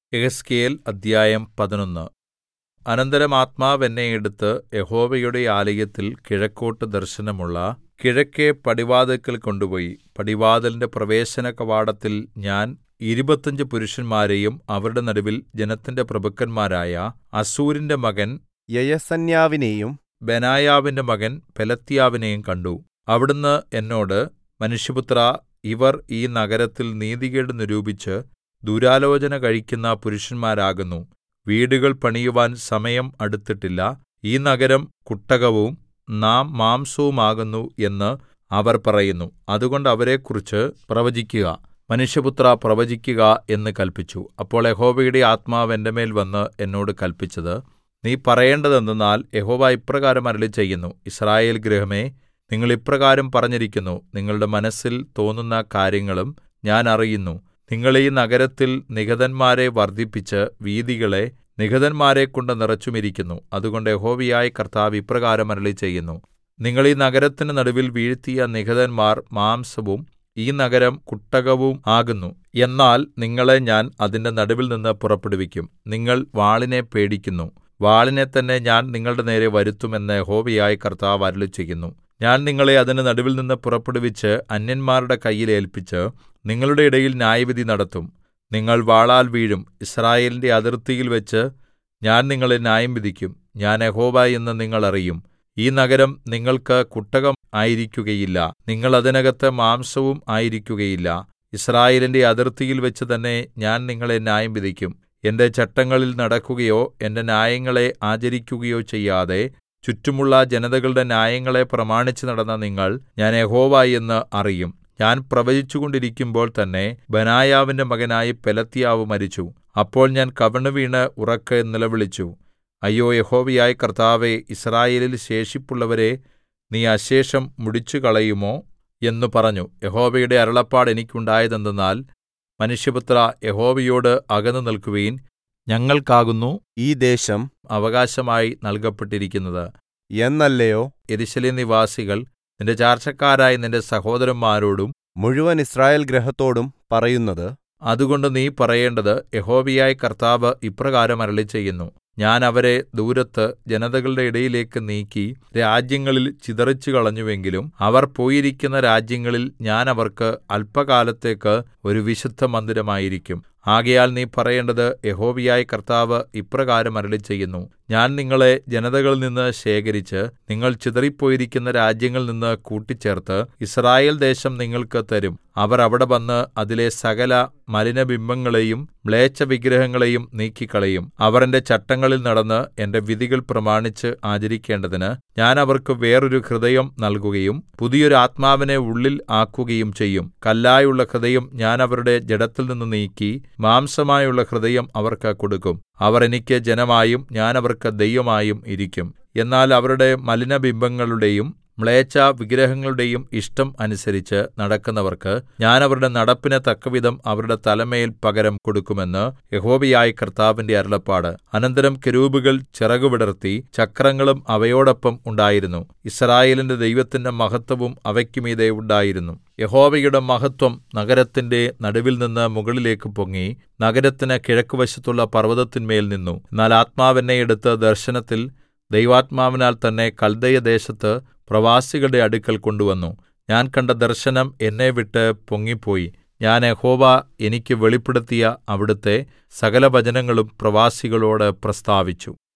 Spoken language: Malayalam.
യെഹെസ്കേൽ അദ്ധ്യായം പതിനൊന്ന് അനന്തരം ആത്മാവ് എന്നെ എടുത്ത് യഹോവയുടെ ആലയത്തിൽ കിഴക്കോട്ട് ദർശനമുള്ള കിഴക്കെ പടിവാതില്ക്കൽ കൊണ്ടുപോയി പടിവാതിലിന്റെ പ്രവേശനകവാടത്തിൽ ഞാൻ ഇരുപത്തഞ്ച് പുരുഷന്മാരെയും അവരുടെ നടുവിൽ ജനത്തിന്റെ പ്രഭുക്കന്മാരായ അസ്സൂരിന്റെ മകൻ യയസന്യാവിനെയും ബെനായാവിന്റെ മകൻ പെലത്യാവിനെയും കണ്ടു അവിടുന്ന് എന്നോട് മനുഷ്യപുത്രാ ഇവർ ഈ നഗരത്തിൽ നീതികേട് നിരൂപിച്ച് ദുരാലോചന കഴിക്കുന്ന പുരുഷന്മാരാകുന്നു വീടുകൾ പണിയുവാൻ സമയം അടുത്തിട്ടില്ല ഈ നഗരം കുട്ടകവും നാം മാംസവുമാകുന്നു എന്ന് അവർ പറയുന്നു അതുകൊണ്ട് അവരെക്കുറിച്ച് പ്രവചിക്കുക മനുഷ്യപുത്രാ പ്രവചിക്കുക എന്ന് കല്പിച്ചു അപ്പോൾ യഹോവയുടെ ആത്മാവ് എന്റെ മേൽ വന്ന് എന്നോട് കല്പിച്ചത് നീ പറയേണ്ടതെന്തെന്നാൽ യഹോവ ഇപ്രകാരം അരുളിച്ചെയ്യുന്നു യിസ്രായേൽ ഗൃഹമേ നിങ്ങൾ ഇപ്രകാരം പറഞ്ഞിരിക്കുന്നു നിങ്ങളുടെ മനസ്സിൽ തോന്നുന്ന കാര്യങ്ങളും ഞാൻ അറിയുന്നു നിങ്ങൾ ഈ നഗരത്തിൽ നിഹതന്മാരെ വർദ്ധിപ്പിച്ച് വീഥികളെ നിഹതന്മാരെക്കൊണ്ട് നിറച്ചുമിരിക്കുന്നു അതുകൊണ്ട് യഹോവയായ കർത്താവ് ഇപ്രകാരം അരുളിച്ചെയ്യുന്നു നിങ്ങൾ ഈ നഗരത്തിന് നടുവിൽ വീഴ്ത്തിയ നിഹതന്മാർ മാംസവും ഈ നഗരം കുട്ടകവും ആകുന്നു എന്നാൽ നിങ്ങളെ ഞാൻ അതിന്റെ നടുവിൽനിന്ന് പുറപ്പെടുവിക്കും നിങ്ങൾ വാളിനെ പേടിക്കുന്നു വാളിനെ തന്നെ ഞാൻ നിങ്ങളുടെ നേരെ വരുത്തും എന്ന് യഹോവയായ കർത്താവ് അരുളിച്ചെയ്യുന്നു ഞാൻ നിങ്ങളെ അതിന്റെ നടുവിൽനിന്ന് പുറപ്പെടുവിച്ച് അന്യന്മാരുടെ കയ്യിൽ ഏല്പിച്ച് നിങ്ങളുടെ ഇടയിൽ ന്യായവിധി നടത്തും നിങ്ങൾ വാളാൽ വീഴും യിസ്രായേലിന്റെ അതിർത്തിയിൽ വെച്ച് ഞാൻ നിങ്ങളെ ന്യായം വിധിക്കും ഞാൻ യഹോവ എന്ന് നിങ്ങൾ അറിയും ഈ നഗരം നിങ്ങൾക്ക് കുട്ടകം ആയിരിക്കുകയില്ല നിങ്ങൾ അതിനകത്ത് മാംസവും ആയിരിക്കുകയില്ല യിസ്രായേലിന്റെ അതിർത്തിയിൽ വെച്ച് തന്നെ ഞാൻ നിങ്ങളെ ന്യായം വിധിക്കും എന്റെ ചട്ടങ്ങളിൽ നടക്കുകയോ എന്റെ ന്യായങ്ങളെ ആചരിക്കുകയോ ചെയ്യാതെ ചുറ്റുമുള്ള ജനതകളുടെ ന്യായങ്ങളെ പ്രമാണിച്ച് നടന്ന നിങ്ങൾ ഞാൻ യഹോവ എന്ന് അറിയും ഞാൻ പ്രവചിച്ചുകൊണ്ടിരിക്കുമ്പോൾ തന്നെ ബനായാവിന്റെ മകനായ പെലത്യാവ് മരിച്ചു അപ്പോൾ ഞാൻ കവിണ്ണുവീണ് ഉറക്കെ നിലവിളിച്ചു അയ്യോ യഹോവയായ കർത്താവേ യിസ്രായേലിൽ ശേഷിപ്പുള്ളവരെ നീ അശേഷം മുടിച്ചുകളയുമോ എന്ന് പറഞ്ഞു യഹോവയുടെ അരുളപ്പാട് എനിക്കുണ്ടായതെന്തെന്നാൽ മനുഷ്യപുത്രാ യഹോവയോട് അകന്നു നിൽക്കുവിൻ ഞങ്ങൾക്കാകുന്നു ഈ ദേശം അവകാശമായി നൽകപ്പെട്ടിരിക്കുന്നത് എന്നല്ലയോ യെരൂശലേം നിവാസികൾ നിന്റെ ചാർച്ചക്കാരായ നിന്റെ സഹോദരന്മാരോടും മുഴുവൻ യിസ്രായേൽ ഗൃഹത്തോടും പറയുന്നത് അതുകൊണ്ട് നീ പറയേണ്ടത് യഹോവയായ കർത്താവ് ഇപ്രകാരം അരുളിച്ചെയ്യുന്നു ഞാൻ അവരെ ദൂരത്ത് ജനതകളുടെ ഇടയിലേക്ക് നീക്കി രാജ്യങ്ങളിൽ ചിതറിച്ചു കളഞ്ഞുവെങ്കിലും അവർ പോയിരിക്കുന്ന രാജ്യങ്ങളിൽ ഞാൻ അവർക്ക് അല്പകാലത്തേക്ക് ഒരു വിശുദ്ധമന്ദിരമായിരിക്കും ആകയാൽ നീ പറയേണ്ടത് യഹോവയായ കർത്താവ് ഇപ്രകാരം അരുളിച്ചെയ്യുന്നു ഞാൻ നിങ്ങളെ ജനതകളിൽ നിന്ന് ശേഖരിച്ച് നിങ്ങൾ ചിതറിപ്പോയിരിക്കുന്ന രാജ്യങ്ങളിൽ നിന്ന് കൂട്ടിച്ചേർത്ത് യിസ്രായേൽ ദേശം നിങ്ങൾക്ക് തരും അവർ അവിടെ വന്ന് അതിലെ സകല മലിനബിംബങ്ങളെയും മ്ലേച്ഛവിഗ്രഹങ്ങളെയും നീക്കിക്കളയും അവർ എന്റെ ചട്ടങ്ങളിൽ നടന്ന് എന്റെ വിധികൾ പ്രമാണിച്ച് ആചരിക്കേണ്ടതിന് ഞാൻ അവർക്ക് വേറൊരു ഹൃദയം നൽകുകയും പുതിയൊരു ആത്മാവിനെ ഉള്ളിൽ ആക്കുകയും ചെയ്യും കല്ലായുള്ള ഹൃദയം ഞാൻ അവരുടെ ജഡത്തിൽ നിന്ന് നീക്കി മാംസമായുള്ള ഹൃദയം അവർക്ക് കൊടുക്കും അവർ എനിക്ക് ജനമായും ഞാൻ അവർക്ക് ദൈവമായും ഇരിക്കും എന്നാൽ അവരുടെ മലിനബിംബങ്ങളുടെയും മ്ലേച്ഛ വിഗ്രഹങ്ങളുടെയും ഇഷ്ടം അനുസരിച്ച് നടക്കുന്നവർക്ക് ഞാൻ അവരുടെ നടപ്പിന് തക്കവിധം അവരുടെ തലമേൽ പകരം കൊടുക്കുമെന്ന് യഹോവയായ കർത്താവിന്റെ അരുളപ്പാട് അനന്തരം കെരൂബുകൾ ചിറകുവിടർത്തി ചക്രങ്ങളും അവയോടൊപ്പം ഉണ്ടായിരുന്നു ഇസ്രായേലിന്റെ ദൈവത്തിന്റെ മഹത്വവും അവയ്ക്കുമീതെ ഉണ്ടായിരുന്നു യഹോവയുടെ മഹത്വം നഗരത്തിന്റെ നടുവിൽനിന്ന് മുകളിലേക്ക് പൊങ്ങി നഗരത്തിന് കിഴക്കുവശത്തുള്ള പർവ്വതത്തിന്മേൽ നിന്നു എന്നാൽ ആത്മാവെന്നെ എടുത്ത് ദർശനത്തിൽ ദൈവാത്മാവിനാൽ തന്നെ കൽദയദേശത്ത് പ്രവാസികളുടെ അടുക്കൽ കൊണ്ടുവന്നു ഞാൻ കണ്ട ദർശനം എന്നെ വിട്ട് പൊങ്ങിപ്പോയി ഞാൻ യഹോവ എനിക്ക് വെളിപ്പെടുത്തിയ അവിടുത്തെ സകലവചനങ്ങളും പ്രവാസികളോട് പ്രസ്താവിച്ചു